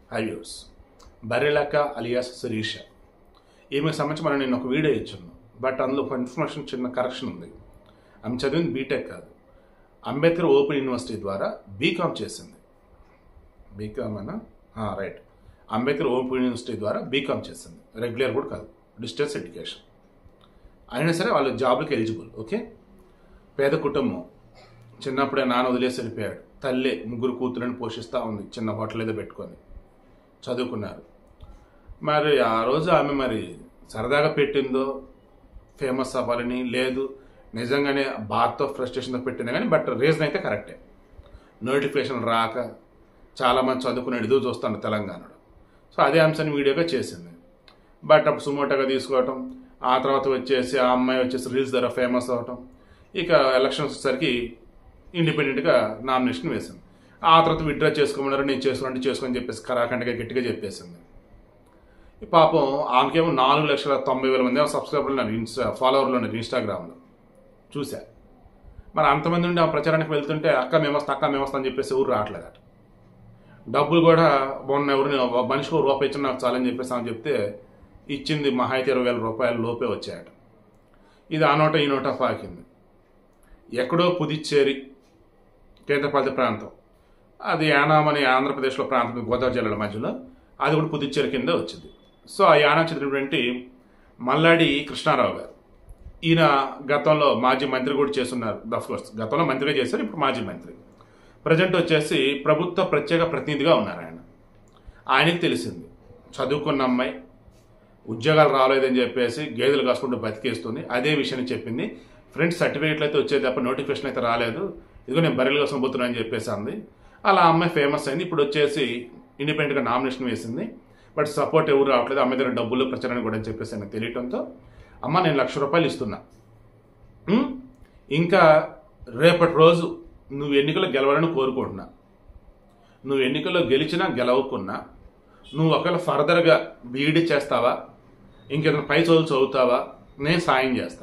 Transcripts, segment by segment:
హైవ్యూస్ Barrelakka alias Sirisha ఈమెకు సంబంధించి మనం నేను ఒక వీడియో ఇచ్చాను బట్ అందులో ఒక ఇన్ఫర్మేషన్ చిన్న కరెక్షన్ ఉంది ఆమె చదివింది బీటెక్ కాదు అంబేద్కర్ ఓపెన్ యూనివర్సిటీ ద్వారా బీకామ్ చేసింది బీకామ్ అన్న రైట్ అంబేద్కర్ ఓపెన్ యూనివర్సిటీ ద్వారా బీకామ్ చేసింది రెగ్యులర్ కూడా కాదు డిస్టెన్స్ ఎడ్యుకేషన్ అయినా సరే వాళ్ళు జాబ్కి ఎలిజిబుల్ ఓకే పేద కుటుంబం చిన్నప్పుడే నాన్న వదిలేసి వెళ్ళిపోయాడు తల్లి ముగ్గురు కూతురుని పోషిస్తూ ఉంది చిన్న హోటల్ ఏదో పెట్టుకొని చదువుకున్నారు మరి ఆ రోజు ఆమె మరి సరదాగా పెట్టిందో ఫేమస్ అవ్వాలని లేదు నిజంగానే బాధతో ఫ్రస్ట్రేషన్తో పెట్టింది కానీ బట్ రీజన్ అయితే కరెక్టే నోటిఫికేషన్ రాక చాలామంది చదువుకునే ఎదురు చూస్తాను తెలంగాణలో సో అదే అంశాన్ని వీడియోగా చేసింది బట్ అప్పుడు సుమోటోగా తీసుకోవటం ఆ తర్వాత వచ్చేసి ఆ అమ్మాయి వచ్చేసి రీల్స్ ద్వారా ఫేమస్ అవ్వటం ఇక ఎలక్షన్స్ వచ్చేసరికి ఇండిపెండెంట్గా నామినేషన్ వేసింది ఆ తర్వాత విత్డ్రా చేసుకోమన్నారు నేను చేసుకున్నట్టు చేసుకొని చెప్పేసి కరాఖండగా గట్టిగా చెప్పేసింది ఈ పాపం ఆమెకేమో నాలుగు లక్షల తొంభై వేల మంది సబ్స్క్రైబర్లు ఉన్నారు ఇన్స్టా ఫాలోవర్లు ఉన్నారు ఇన్స్టాగ్రామ్లో చూసా మరి అంతమంది నుండి ఆ ప్రచారానికి వెళ్తుంటే అక్క మేము వస్తా అక్క మేము వస్తా అని చెప్పేసి ఎవరు రావట్లేదట డబ్బులు కూడా మొన్న ఎవరిని మనిషికి ఒక రూపాయి ఇచ్చిన నాకు చాలని చెప్పేసి ఆమె చెప్తే ఇచ్చింది మహా అయితే ఇరవై వేల రూపాయల లోపే వచ్చాయట ఇది ఆ నోట ఈ నోట పాకింది ఎక్కడో పుదుచ్చేరి కేంద్రపాలిత ప్రాంతం అది యానాం అని ఆంధ్రప్రదేశ్లో ప్రాంతం గోదావరి జిల్లాల మధ్యలో అది కూడా పుదుచ్చేరి కింద వచ్చింది సో ఆ యానం చెందినటువంటి మల్లాడి కృష్ణారావు గారు ఈయన గతంలో మాజీ మంత్రి కూడా చేస్తున్నారు కోర్స్ గతంలో మంత్రిగా చేశారు ఇప్పుడు మాజీ మంత్రి ప్రజెంట్ వచ్చేసి ప్రభుత్వ ప్రత్యేక ప్రతినిధిగా ఉన్నారు ఆయన ఆయనకి తెలిసింది చదువుకున్న అమ్మాయి ఉద్యోగాలు రాలేదని చెప్పేసి గేదెలు కాసుకుంటూ బతికేస్తుంది అదే విషయాన్ని చెప్పింది ఫ్రెండ్స్ సర్టిఫికేట్లు అయితే వచ్చేది తప్ప నోటిఫికేషన్ అయితే రాలేదు ఇదిగో నేను బర్రెలు కోసం పోతున్నాను అని చెప్పేసి అంది అలా ఆ అమ్మాయి ఫేమస్ అయింది ఇప్పుడు వచ్చేసి ఇండిపెండెంట్గా నామినేషన్ వేసింది బట్ సపోర్ట్ ఎవరు రావట్లేదు అమ్మాయి దగ్గర డబ్బులు ప్రచారాన్ని కూడా అని చెప్పేసి నాకు తెలియటంతో అమ్మ నేను లక్ష రూపాయలు ఇస్తున్నా ఉం? ఇంకా రేపటి రోజు నువ్వు ఎన్నికల్లో గెలవాలని కోరుకుంటున్నా నువ్వు ఎన్నికల్లో గెలిచినా గెలవకున్నా నువ్వు ఒకవేళ ఫర్దర్గా బీఈడీ చేస్తావా ఇంకేదైనా పై చదువులు చదువుతావా నేను సాయం చేస్తా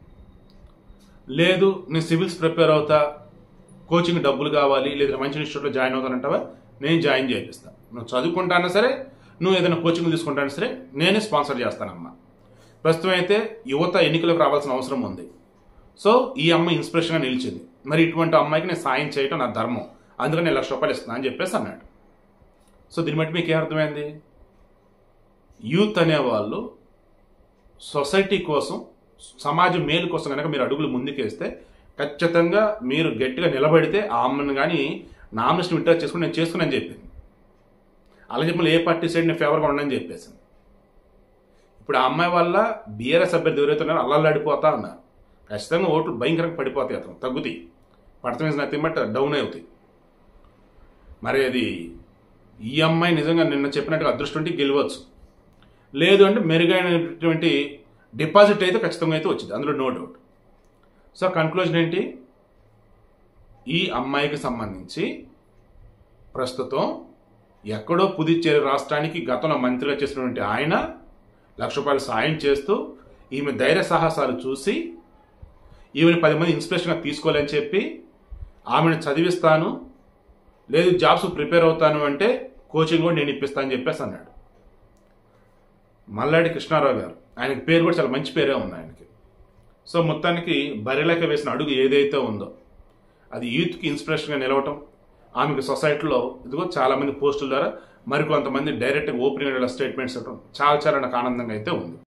లేదు నేను సివిల్స్ ప్రిపేర్ అవుతా కోచింగ్ డబ్బులు కావాలి లేదా మంచి ఇన్స్టిట్యూట్లో జాయిన్ అవుతానంటావా నేను జాయిన్ చేపిస్తా నువ్వు చదువుకుంటానా సరే నువ్వు ఏదైనా కోచింగ్ తీసుకుంటానా సరే నేనే స్పాన్సర్ చేస్తానమ్మా ప్రస్తుతం అయితే యువత ఎన్నికలకు రావాల్సిన అవసరం ఉంది సో ఈ అమ్మాయి ఇన్స్పిరేషన్గా నిలిచింది మరి ఇటువంటి అమ్మాయికి నేను సాయం చేయటం నా ధర్మం అందుకని నేను లక్ష రూపాయలు ఇస్తున్నా అని చెప్పేసి అన్నాడు సో దీన్ని బట్టి మీకు ఏమర్థమైంది యూత్ అనేవాళ్ళు సొసైటీ కోసం సమాజ మేలు కోసం కనుక మీరు అడుగులు ముందుకేస్తే ఖచ్చితంగా మీరు గట్టిగా నిలబడితే ఆ అమ్మని కానీ నామినేషన్ విత్డ్రా చేసుకుని నేను చేసుకుని చెప్పింది అలా చెప్పిన ఏ పార్టీ సైడ్ నేను ఫేవర్గా ఉండని చెప్పేసింది ఇప్పుడు ఆ అమ్మాయి వల్ల బీఆర్ఎస్ అభ్యర్థి ఎవరైతే ఉన్నారో అల్లల్లాడిపోతా ఉన్నారు ఖచ్చితంగా ఓట్లు భయంకరంగా పడిపోతాయి అతను తగ్గుతాయి పడతాం ఇస్ నథింగ్ బట్ డౌన్ అవుతాయి మరి అది ఈ అమ్మాయి నిజంగా నిన్న చెప్పినట్టుగా అదృష్టం ఉంటే గెలవచ్చు లేదు అంటే మెరుగైనటువంటి డిపాజిట్ అయితే ఖచ్చితంగా అయితే వచ్చింది అందులో నో డౌట్ సో కన్క్లూజన్ ఏంటి ఈ అమ్మాయికి సంబంధించి ప్రస్తుతం ఎక్కడో పుదుచ్చేరి రాష్ట్రానికి గతంలో మంత్రిగా చేసినటువంటి ఆయన లక్ష రూపాయలు సాయం చేస్తూ ఈమె ధైర్య సాహసాలు చూసి ఈమెను పది మంది ఇన్స్పిరేషన్గా తీసుకోవాలని చెప్పి ఆమెను చదివిస్తాను లేదు జాబ్స్ ప్రిపేర్ అవుతాను అంటే కోచింగ్ కూడా నేను ఇప్పిస్తాను అని చెప్పేసి అన్నాడు మల్లాడి కృష్ణారావు గారు ఆయనకి పేరు కూడా చాలా మంచి పేరే ఉంది ఆయనకి సో మొత్తానికి బరిలేక వేసిన అడుగు ఏదైతే ఉందో అది యూత్కి ఇన్స్పిరేషన్గా నిలవటం ఆమెకు సొసైటీలో ఇదిగో చాలా మంది పోస్టుల ద్వారా మరికొంతమంది డైరెక్ట్గా ఓపెనింగ్ స్టేట్మెంట్స్ ఇవ్వడం చాలా చాలా నాకు ఆనందంగా అయితే ఉంది